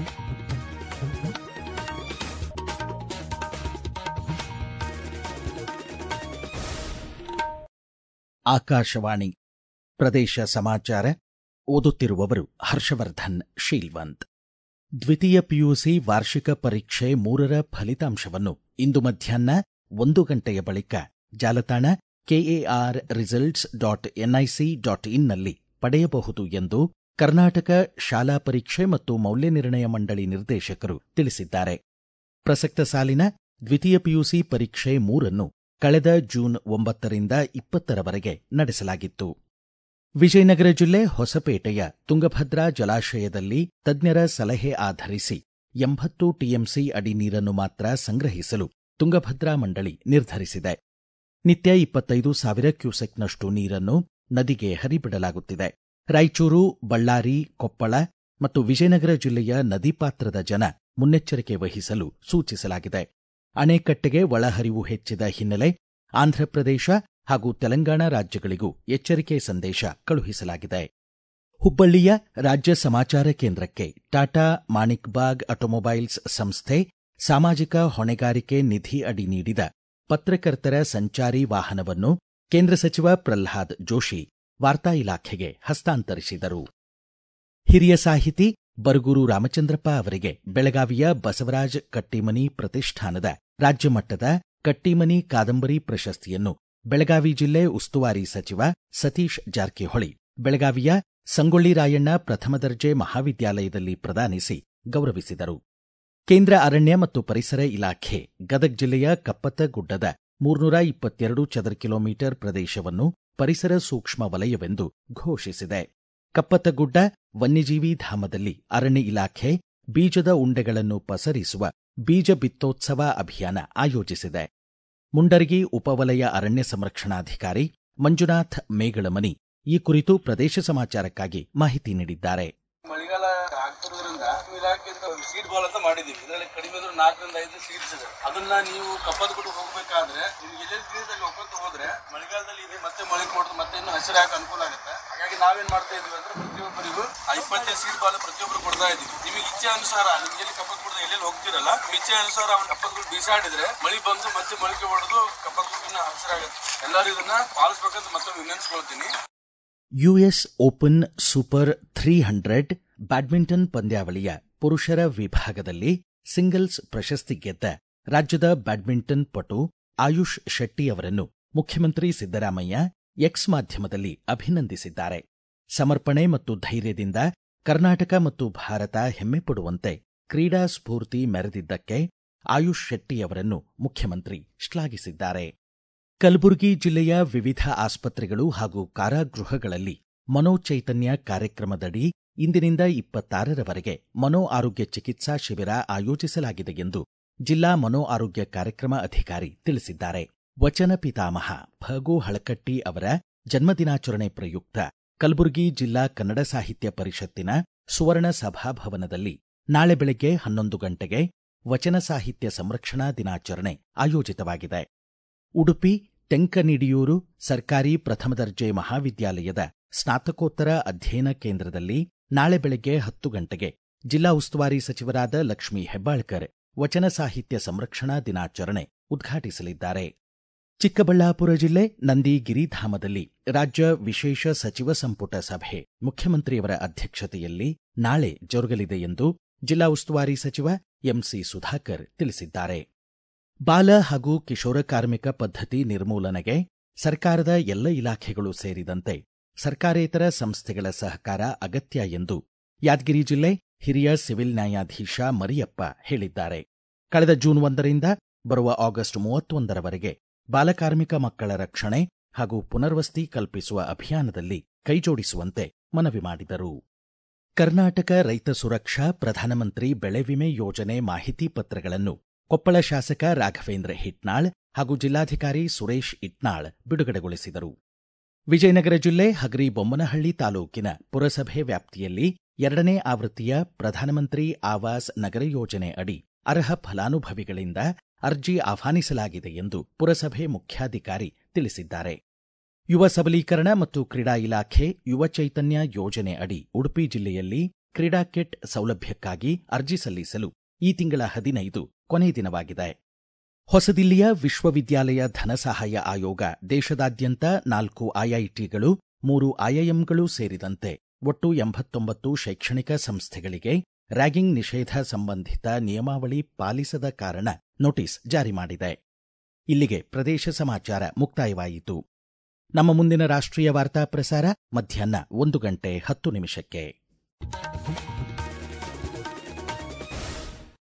ಆಕಾಶವಾಣಿ ಪ್ರದೇಶ ಸಮಾಚಾರ ಓದುತ್ತಿರುವವರು ಹರ್ಷವರ್ಧನ್ ಶೀಲ್ವಂತ್ ದ್ವಿತೀಯ ಪಿಯುಸಿ ವಾರ್ಷಿಕ ಪರೀಕ್ಷೆ ಮೂರರ ಫಲಿತಾಂಶವನ್ನು ಇಂದು ಮಧ್ಯಾಹ್ನ ಒಂದು ಗಂಟೆಯ ಬಳಿಕ ಜಾಲತಾಣ K A R results dot N I C dot ಇನ್ನಲ್ಲಿ ಪಡೆಯಬಹುದು ಎಂದು ಕರ್ನಾಟಕ ಶಾಲಾ ಪರೀಕ್ಷೆ ಮತ್ತು ಮೌಲ್ಯನಿರ್ಣಯ ಮಂಡಳಿ ನಿರ್ದೇಶಕರು ತಿಳಿಸಿದ್ದಾರೆ ಪ್ರಸಕ್ತ ಸಾಲಿನ ದ್ವಿತೀಯ ಪಿಯುಸಿ ಪರೀಕ್ಷೆ ಮೂರನ್ನು ಕಳೆದ ಜೂನ್ ಒಂಬತ್ತರಿಂದ ಇಪ್ಪತ್ತರವರೆಗೆ ನಡೆಸಲಾಗಿತ್ತು ವಿಜಯನಗರ ಜಿಲ್ಲೆ ಹೊಸಪೇಟೆಯ ತುಂಗಭದ್ರಾ ಜಲಾಶಯದಲ್ಲಿ ತಜ್ಞರ ಸಲಹೆ ಆಧರಿಸಿ ಎಂಬತ್ತು ಟಿಎಂಸಿ ಅಡಿ ನೀರನ್ನು ಮಾತ್ರ ಸಂಗ್ರಹಿಸಲು ತುಂಗಭದ್ರಾ ಮಂಡಳಿ ನಿರ್ಧರಿಸಿದೆ ನಿತ್ಯ ಇಪ್ಪತ್ತೈದು ಸಾವಿರ ಕ್ಯೂಸೆಕ್ನಷ್ಟು ನೀರನ್ನು ನದಿಗೆ ಹರಿಬಿಡಲಾಗುತ್ತಿದೆ ರಾಯಚೂರು ಬಳ್ಳಾರಿ ಕೊಪ್ಪಳ ಮತ್ತು ವಿಜಯನಗರ ಜಿಲ್ಲೆಯ ನದಿ ಪಾತ್ರದ ಜನ ಮುನ್ನೆಚ್ಚರಿಕೆ ವಹಿಸಲು ಸೂಚಿಸಲಾಗಿದೆ ಅಣೆಕಟ್ಟೆಗೆ ಒಳಹರಿವು ಹೆಚ್ಚಿದ ಹಿನ್ನೆಲೆ ಆಂಧ್ರಪ್ರದೇಶ ಹಾಗೂ ತೆಲಂಗಾಣ ರಾಜ್ಯಗಳಿಗೂ ಎಚ್ಚರಿಕೆ ಸಂದೇಶ ಕಳುಹಿಸಲಾಗಿದೆ ಹುಬ್ಬಳ್ಳಿಯ ರಾಜ್ಯ ಸಮಾಚಾರ ಕೇಂದ್ರಕ್ಕೆ ಟಾಟಾ ಮಾಣಿಕ್ಬಾಗ್ ಆಟೋಮೊಬೈಲ್ಸ್ ಸಂಸ್ಥೆ ಸಾಮಾಜಿಕ ಹೊಣೆಗಾರಿಕೆ ನಿಧಿ ಅಡಿ ನೀಡಿದ ಪತ್ರಕರ್ತರ ಸಂಚಾರಿ ವಾಹನವನ್ನು ಕೇಂದ್ರ ಸಚಿವ ಪ್ರಲ್ಹಾದ್ ಜೋಶಿ ವಾರ್ತಾ ಇಲಾಖೆಗೆ ಹಸ್ತಾಂತರಿಸಿದರು ಹಿರಿಯ ಸಾಹಿತಿ ಬರಗೂರು ರಾಮಚಂದ್ರಪ್ಪ ಅವರಿಗೆ ಬೆಳಗಾವಿಯ ಬಸವರಾಜ ಕಟ್ಟಿಮನಿ ಪ್ರತಿಷ್ಠಾನದ ರಾಜ್ಯಮಟ್ಟದ ಕಟ್ಟಿಮನಿ ಕಾದಂಬರಿ ಪ್ರಶಸ್ತಿಯನ್ನು ಬೆಳಗಾವಿ ಜಿಲ್ಲೆ ಉಸ್ತುವಾರಿ ಸಚಿವ ಸತೀಶ್ ಜಾರಕಿಹೊಳಿ ಬೆಳಗಾವಿಯ ಸಂಗೊಳ್ಳಿ ರಾಯಣ್ಣ ಪ್ರಥಮ ದರ್ಜೆ ಮಹಾವಿದ್ಯಾಲಯದಲ್ಲಿ ಪ್ರದಾನಿಸಿ ಗೌರವಿಸಿದರು ಕೇಂದ್ರ ಅರಣ್ಯ ಮತ್ತು ಪರಿಸರ ಇಲಾಖೆ ಗದಗ ಜಿಲ್ಲೆಯ ಕಪ್ಪತ್ತಗುಡ್ಡದ ಮೂರ್ನೂರ ಇಪ್ಪತ್ತೆರಡು ಚದರ ಕಿಲೋಮೀಟರ್ ಪ್ರದೇಶವನ್ನು ಪರಿಸರ ಸೂಕ್ಷ್ಮ ವಲಯವೆಂದು ಘೋಷಿಸಿದೆ ಕಪ್ಪತ್ತಗುಡ್ಡ ವನ್ಯಜೀವಿ ಧಾಮದಲ್ಲಿ ಅರಣ್ಯ ಇಲಾಖೆ ಬೀಜದ ಉಂಡೆಗಳನ್ನು ಪಸರಿಸುವ ಬೀಜ ಬಿತ್ತೋತ್ಸವ ಅಭಿಯಾನ ಆಯೋಜಿಸಿದೆ ಮುಂಡರಗಿ ಉಪವಲಯ ಅರಣ್ಯ ಸಂರಕ್ಷಣಾಧಿಕಾರಿ ಮಂಜುನಾಥ್ ಮೇಗಳಮನಿ ಈ ಕುರಿತು ಪ್ರದೇಶ ಸಮಾಚಾರಕ್ಕಾಗಿ ಮಾಹಿತಿ ನೀಡಿದ್ದಾರೆ ಮಳೆಗಾಲ ಆಗ್ತಿರೋದ್ರಿಂದ ಇಲಾಖೆಯಿಂದ ಸೀಡ್ ಬಾಲ್ ಅಂತ ಮಾಡಿದೀವಿ ಇದರಲ್ಲಿ ಕಡಿಮೆ ಅಂದ್ರೆ ನಾಲ್ಕರಿಂದ ಐದು ಸೀಡ್ಸ್ ಇದೆ ಅದನ್ನ ನೀವು ಕಪ್ಪದ ಬಿಟ್ಟು ಹೋಗ್ಬೇಕಾದ್ರೆ ನಿಮ್ಗೆ ಎಲ್ಲೆಲ್ಲಿ ತಿಳಿದಾಗ ಒಪ್ಪಂತ ಹೋದ್ರೆ ಮಳೆಗಾಲದಲ್ಲಿ ಇದೆ ಮತ್ತೆ ಮಳೆ ಕೊಡ್ತು ಮತ್ತೆ ಇನ್ನು ಹಸಿರು ಹಾಕಿ ಅನುಕೂಲ ಆಗುತ್ತೆ ಹಾಗಾಗಿ ನಾವೇನ್ ಮಾಡ್ತಾ ಇದೀವಿ ಅಂದ್ರೆ ಪ್ರತಿಯೊಬ್ಬರಿಗೂ ಆ ಇಪ್ಪತ್ತೈದು ಸೀಡ್ ಬಾಲ್ ಪ್ರತಿಯೊಬ್ಬರು ಕೊಡ್ತಾ ಇದೀವಿ ನಿಮಗೆ ಇಚ್ಛೆ ಅನುಸಾರ ನಿಮ್ಗೆ ಎಲ್ಲಿ ಕಪ್ಪದ ಗುಡ್ಡ ಎಲ್ಲೆಲ್ಲಿ ಹೋಗ್ತಿರಲ್ಲ ನಿಮ್ ಇಚ್ಛೆ ಅನುಸಾರ ಅವ್ನ ಕಪ್ಪದ ಗುಡ್ಡ ಬೀಸಾಡಿದ್ರೆ ಮಳೆ ಬಂದು ಮತ್ತೆ ಮೊಳಕೆ ಹೊಡೆದು ಕಪ್ಪದ ಗುಡ್ಡ ಹಸಿರಾಗುತ್ತೆ ಎಲ್ಲರೂ ಇದನ್ನ ಪಾಲಿಸ್ಬೇಕಂತ ಮತ್ತೊಮ್ಮೆ ವಿನಂತಿಸ್ಕೊಳ್ತೀನಿ U S open super three hundred badminton ಪಂದ್ಯಾವಳಿಯ ಪುರುಷರ ವಿಭಾಗದಲ್ಲಿ ಸಿಂಗಲ್ಸ್ ಪ್ರಶಸ್ತಿ ಗೆದ್ದ ರಾಜ್ಯದ ಬ್ಯಾಡ್ಮಿಂಟನ್ ಪಟು ಆಯುಷ್ ಶೆಟ್ಟಿ ಅವರನ್ನು ಮುಖ್ಯಮಂತ್ರಿ ಸಿದ್ದರಾಮಯ್ಯ ಎಕ್ಸ್ ಮಾಧ್ಯಮದಲ್ಲಿ ಅಭಿನಂದಿಸಿದ್ದಾರೆ ಸಮರ್ಪಣೆ ಮತ್ತು ಧೈರ್ಯದಿಂದ ಕರ್ನಾಟಕ ಮತ್ತು ಭಾರತ ಹೆಮ್ಮೆ ಪಡುವಂತೆ ಕ್ರೀಡಾ ಸ್ಫೂರ್ತಿ ಮೆರೆದಿದ್ದಕ್ಕೆ ಆಯುಷ್ ಶೆಟ್ಟಿ ಅವರನ್ನು ಮುಖ್ಯಮಂತ್ರಿ ಶ್ಲಾಘಿಸಿದ್ದಾರೆ ಕಲಬುರಗಿ ಜಿಲ್ಲೆಯ ವಿವಿಧ ಆಸ್ಪತ್ರೆಗಳು ಹಾಗೂ ಕಾರಾಗೃಹಗಳಲ್ಲಿ ಮನೋಚೈತನ್ಯ ಕಾರ್ಯಕ್ರಮದಡಿ ಇಂದಿನಿಂದ ಇಪ್ಪತ್ತಾರರವರೆಗೆ ಮನೋ ಆರೋಗ್ಯ ಚಿಕಿತ್ಸಾ ಶಿಬಿರ ಆಯೋಜಿಸಲಾಗಿದೆ ಎಂದು ಜಿಲ್ಲಾ ಮನೋ ಆರೋಗ್ಯ ಕಾರ್ಯಕ್ರಮ ಅಧಿಕಾರಿ ತಿಳಿಸಿದ್ದಾರೆ ವಚನ ಪಿತಾಮಹ ಫಗು ಹಳಕಟ್ಟಿ ಅವರ ಜನ್ಮದಿನಾಚರಣೆ ಪ್ರಯುಕ್ತ ಕಲಬುರಗಿ ಜಿಲ್ಲಾ ಕನ್ನಡ ಸಾಹಿತ್ಯ ಪರಿಷತ್ತಿನ ಸುವರ್ಣ ಸಭಾಭವನದಲ್ಲಿ ನಾಳೆ ಬೆಳಗ್ಗೆ ಹನ್ನೊಂದು ಗಂಟೆಗೆ ವಚನ ಸಾಹಿತ್ಯ ಸಂರಕ್ಷಣಾ ದಿನಾಚರಣೆ ಆಯೋಜಿತವಾಗಿದೆ ಉಡುಪಿ ತೆಂಕನಿಡಿಯೂರು ಸರ್ಕಾರಿ ಪ್ರಥಮ ದರ್ಜೆ ಮಹಾವಿದ್ಯಾಲಯದ ಸ್ನಾತಕೋತ್ತರ ಅಧ್ಯಯನ ಕೇಂದ್ರದಲ್ಲಿ ನಾಳೆ ಬೆಳಗ್ಗೆ ಹತ್ತು ಗಂಟೆಗೆ ಜಿಲ್ಲಾ ಉಸ್ತುವಾರಿ ಸಚಿವರಾದ ಲಕ್ಷ್ಮೀ ಹೆಬ್ಬಾಳ್ಕರ್ ವಚನ ಸಾಹಿತ್ಯ ಸಂರಕ್ಷಣಾ ದಿನಾಚರಣೆ ಉದ್ಘಾಟಿಸಲಿದ್ದಾರೆ ಚಿಕ್ಕಬಳ್ಳಾಪುರ ಜಿಲ್ಲೆ ನಂದಿಗಿರಿಧಾಮದಲ್ಲಿ ರಾಜ್ಯ ವಿಶೇಷ ಸಚಿವ ಸಂಪುಟ ಸಭೆ ಮುಖ್ಯಮಂತ್ರಿಯವರ ಅಧ್ಯಕ್ಷತೆಯಲ್ಲಿ ನಾಳೆ ಜರುಗಲಿದೆ ಎಂದು ಜಿಲ್ಲಾ ಉಸ್ತುವಾರಿ ಸಚಿವ ಎಂಸಿ ಸುಧಾಕರ್ ತಿಳಿಸಿದ್ದಾರೆ ಬಾಲ ಹಾಗೂ ಕಿಶೋರ ಕಾರ್ಮಿಕ ಪದ್ಧತಿ ನಿರ್ಮೂಲನೆಗೆ ಸರ್ಕಾರದ ಎಲ್ಲ ಇಲಾಖೆಗಳು ಸೇರಿದಂತೆ ಸರ್ಕಾರೇತರ ಸಂಸ್ಥೆಗಳ ಸಹಕಾರ ಅಗತ್ಯ ಎಂದು ಯಾದಗಿರಿ ಜಿಲ್ಲೆ ಹಿರಿಯ ಸಿವಿಲ್ ನ್ಯಾಯಾಧೀಶ ಮರಿಯಪ್ಪ ಹೇಳಿದ್ದಾರೆ ಕಳೆದ ಜೂನ್ ಒಂದರಿಂದ ಬರುವ ಆಗಸ್ಟ್ ಮೂವತ್ತೊಂದರವರೆಗೆ ಬಾಲಕಾರ್ಮಿಕ ಮಕ್ಕಳ ರಕ್ಷಣೆ ಹಾಗೂ ಪುನರ್ವಸತಿ ಕಲ್ಪಿಸುವ ಅಭಿಯಾನದಲ್ಲಿ ಕೈಜೋಡಿಸುವಂತೆ ಮನವಿ ಮಾಡಿದರು ಕರ್ನಾಟಕ ರೈತ ಸುರಕ್ಷಾ ಪ್ರಧಾನಮಂತ್ರಿ ಬೆಳೆ ವಿಮೆ ಯೋಜನೆ ಮಾಹಿತಿ ಪತ್ರಗಳನ್ನು ಕೊಪ್ಪಳ ಶಾಸಕ ರಾಘವೇಂದ್ರ ಹಿಟ್ನಾಳ್ ಹಾಗೂ ಜಿಲ್ಲಾಧಿಕಾರಿ ಸುರೇಶ್ ಇಟ್ನಾಳ್ ಬಿಡುಗಡೆಗೊಳಿಸಿದರು ವಿಜಯನಗರ ಜಿಲ್ಲೆ ಹಗರಿ ಬೊಮ್ಮನಹಳ್ಳಿ ತಾಲೂಕಿನ ಪುರಸಭೆ ವ್ಯಾಪ್ತಿಯಲ್ಲಿ ಎರಡನೇ ಆವೃತ್ತಿಯ ಪ್ರಧಾನಮಂತ್ರಿ ಆವಾಸ್ ನಗರ ಯೋಜನೆ ಅಡಿ ಅರ್ಹ ಫಲಾನುಭವಿಗಳಿಂದ ಅರ್ಜಿ ಆಹ್ವಾನಿಸಲಾಗಿದೆ ಎಂದು ಪುರಸಭೆ ಮುಖ್ಯಾಧಿಕಾರಿ ತಿಳಿಸಿದ್ದಾರೆ ಯುವ ಸಬಲೀಕರಣ ಮತ್ತು ಕ್ರೀಡಾ ಇಲಾಖೆ ಯುವ ಚೈತನ್ಯ ಯೋಜನೆ ಅಡಿ ಉಡುಪಿ ಜಿಲ್ಲೆಯಲ್ಲಿ ಕ್ರೀಡಾ ಕಿಟ್ ಸೌಲಭ್ಯಕ್ಕಾಗಿ ಅರ್ಜಿ ಸಲ್ಲಿಸಲು ಈ ತಿಂಗಳ ಹದಿನೈದು ಕೊನೆ ದಿನವಾಗಿದೆ ಹೊಸದಿಲ್ಲಿಯ ವಿಶ್ವವಿದ್ಯಾಲಯ ಧನಸಹಾಯ ಆಯೋಗ ದೇಶದಾದ್ಯಂತ ನಾಲ್ಕು ಐಐಟಿಗಳು ಮೂರು ಐಐಎಂಗಳು ಸೇರಿದಂತೆ ಒಟ್ಟು ಎಂಬತ್ತೊಂಬತ್ತು ಶೈಕ್ಷಣಿಕ ಸಂಸ್ಥೆಗಳಿಗೆ ರ್ಯಾಗಿಂಗ್ ನಿಷೇಧ ಸಂಬಂಧಿತ ನಿಯಮಾವಳಿ ಪಾಲಿಸದ ಕಾರಣ ನೋಟಿಸ್ ಜಾರಿ ಮಾಡಿದೆ ಇಲ್ಲಿಗೆ ಪ್ರದೇಶ ಸಮಾಚಾರ ಮುಕ್ತಾಯವಾಯಿತು ನಮ್ಮ ಮುಂದಿನ ರಾಷ್ಟ್ರೀಯ ವಾರ್ತಾ ಪ್ರಸಾರ ಮಧ್ಯಾಹ್ನ ಒಂದು ಗಂಟೆ ಹತ್ತು ನಿಮಿಷಕ್ಕೆ